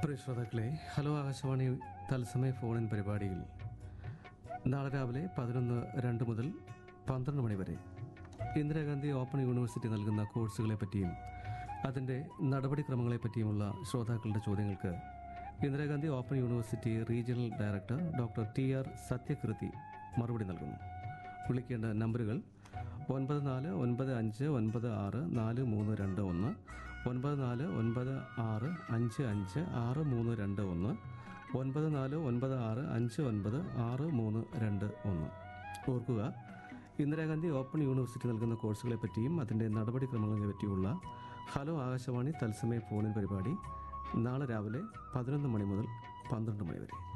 പ്രിയ ശ്രോതാക്കളെ ഹലോ ആകാശവാണി തത്സമയ ഫോണിൻ പരിപാടിയിൽ നാളെ രാവിലെ പതിനൊന്ന് രണ്ട് മുതൽ പന്ത്രണ്ട് മണി വരെ ഇന്ദിരാഗാന്ധി ഓപ്പൺ യൂണിവേഴ്സിറ്റി നൽകുന്ന കോഴ്സുകളെ പറ്റിയും അതിൻ്റെ നടപടിക്രമങ്ങളെ പറ്റിയുമുള്ള ശ്രോതാക്കളുടെ ചോദ്യങ്ങൾക്ക് Indira Gandhi open university regional director doctor T R Sathyakeerthi മറുപടി നൽകുന്നു വിളിക്കേണ്ട നമ്പറുകൾ ഒൻപത് നാല് ഒൻപത് അഞ്ച് ഒൻപത് ആറ് നാല് മൂന്ന് രണ്ട് ഒന്ന് ഒൻപത് നാല് ഒൻപത് ആറ് അഞ്ച് അഞ്ച് ആറ് മൂന്ന് രണ്ട് ഒന്ന് ഒൻപത് നാല് ഒൻപത് ആറ് അഞ്ച് ഒൻപത് ആറ് മൂന്ന് രണ്ട് ഒന്ന് ഓർക്കുക ഇന്ദിരാഗാന്ധി ഓപ്പൺ യൂണിവേഴ്സിറ്റി നൽകുന്ന കോഴ്സുകളെ പറ്റിയും അതിൻ്റെ നടപടിക്രമങ്ങളെ പറ്റിയുള്ള ഹലോ ആകാശവാണി തത്സമയ ഫോണിൻ പരിപാടി നാളെ രാവിലെ പതിനൊന്ന് മണി മുതൽ പന്ത്രണ്ട് മണി വരെ